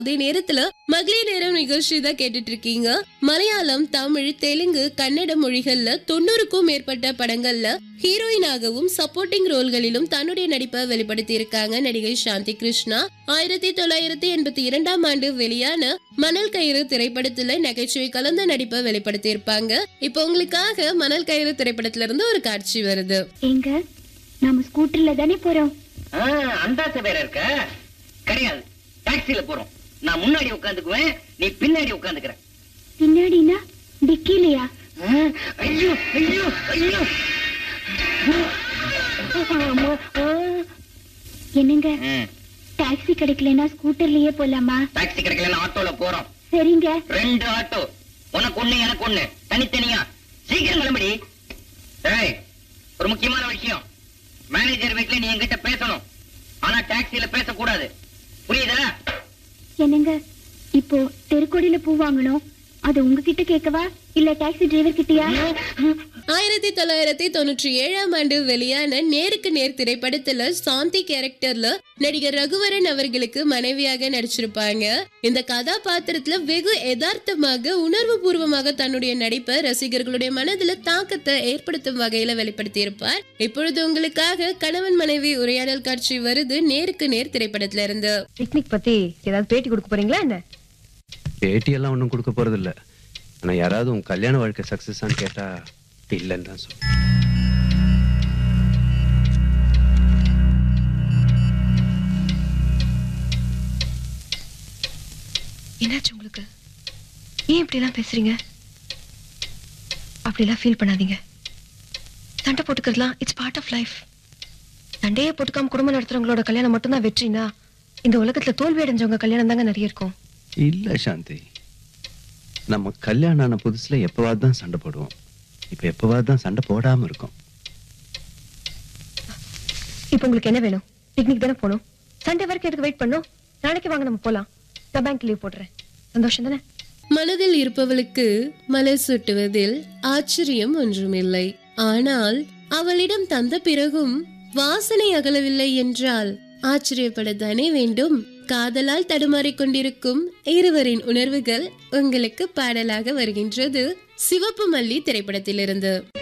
அதே நேரத்துல மகளிர் நேரம் நிகழ்ச்சி தான் கேட்டுட்டு இருக்கீங்க மலையாளம் தமிழ் தெலுங்கு கன்னட மொழிகள்ல தொண்ணூறுக்கும் மேற்பட்ட படங்கள்ல ஹீரோயினாகவும் சப்போர்ட்டிங் ரோல்களிலும் தன்னுடைய நடிப்பை வெளிப்படுத்தி இருக்காங்க நடிகை சாந்தி கிருஷ்ணா ஆயிரத்தி தொள்ளாயிரத்தி எண்பத்தி இரண்டாம் ஆண்டு வெளியான மணல் கயிறு திரைப்படத்துல நகைச்சுவை கலந்த நடிப்பை வெளிப்படுத்தி இருப்பாங்க இப்போ உங்களுக்காக மணல் கயிறு திரைப்படத்துல இருந்து ஒரு காட்சி வருது எங்க நாம ஸ்கூட்டர்ல தானே போறோம் ஆ, அந்தாசை வேற இருக்க கிடையாது டாக்ஸில போறோம் நான் முன்னாடி உட்காந்துக்குவேன் நீ பின்னாடி உட்காந்துக்கிற பின்னாடினா டிக்கிலையா ஐயோ ஐயோ ஐயோ அம்மா, ஆ. என்னங்க ம், டாக்ஸி கிடைக்கலனா ஸ்கூட்டர்லயே போலாமா டாக்ஸி கிடைக்கலன்னா ஆட்டோல போறோம் சரிங்க ரெண்டு ஆட்டோ உனக்கு ஒண்ணு எனக்கு ஒண்ணு தனித்தனியா சீக்கிரம் கிளம்படி ஏய் ஒரு முக்கியமான விஷயம் மேனேஜர் வீட்ல நீ என்கிட்ட பேசணும் ஆனா டாக்ஸில பேசக்கூடாது புரியுதா என்னங்க இப்போ தெருக்கோடியில பூ வாங்கணும் அது உங்ககிட்ட கேட்கவா இல்ல டாக்ஸி டிரைவர் கிட்டயா ஆயிரத்தி தொள்ளாயிரத்தி தொண்ணூற்றி ஏழாம் ஆண்டு வெளியான நேருக்கு நேர் திரைப்படத்துல சாந்தி கேரக்டர்ல நடிகர் ரகுவரன் அவர்களுக்கு மனைவியாக நடிச்சிருப்பாங்க இந்த கதாபாத்திரத்துல வெகு யதார்த்தமாக உணர்வு பூர்வமாக தன்னுடைய நடிப்பை ரசிகர்களுடைய மனதுல தாக்கத்தை ஏற்படுத்தும் வகையில வெளிப்படுத்தி இருப்பார் இப்பொழுது உங்களுக்காக கணவன் மனைவி உரையாடல் காட்சி வருது நேருக்கு நேர் திரைப்படத்துல இருந்து பிக்னிக் பத்தி ஏதாவது பேட்டி கொடுக்க போறீங்களா என்ன பேட்டியெல்லாம் ஒன்றும் கொடுக்க போறது இல்ல ஆனா யாராவது உன் கல்யாண வாழ்க்கை சக்சஸான்னு கேட்டா இல்லைன்னு தான் சொல்லுவேன் என்னாச்சு உங்களுக்கு ஏன் இப்படி எல்லாம் பேசுறீங்க அப்படிலாம் ஃபீல் பண்ணாதீங்க சண்டை போட்டுக்கிறதுலாம் இட்ஸ் பார்ட் ஆஃப் லைஃப் சண்டையே போட்டுக்காம குடும்பம் நடத்துறவங்களோட கல்யாணம் மட்டும்தான் வெற்றினா இந்த உலகத்துல தோல்வி அடைஞ்சவங்க கல்யாணம் தாங்க நிறைய இருக்கும் இல்ல சாந்தி நம்ம கல்யாணம் ஆன புதுசுல எப்பவாவது தான் சண்டை போடுவோம் இப்ப எப்பவாவது தான் சண்டை போடாம இருக்கோம் இப்போ உங்களுக்கு என்ன வேணும் பிக்னிக் தானே போகணும் சண்டே வரைக்கும் எதுக்கு வெயிட் பண்ணும் நாளைக்கு வாங்க நம்ம போலாம் நான் பேங்க் லீவ் போடுறேன் சந்தோஷம் தானே மனதில் இருப்பவளுக்கு மலர் சுட்டுவதில் ஆச்சரியம் ஒன்றுமில்லை ஆனால் அவளிடம் தந்த பிறகும் வாசனை அகலவில்லை என்றால் ஆச்சரியப்படத்தானே வேண்டும் காதலால் தடுமாறிக் கொண்டிருக்கும் இருவரின் உணர்வுகள் உங்களுக்கு பாடலாக வருகின்றது சிவப்பு மல்லி திரைப்படத்திலிருந்து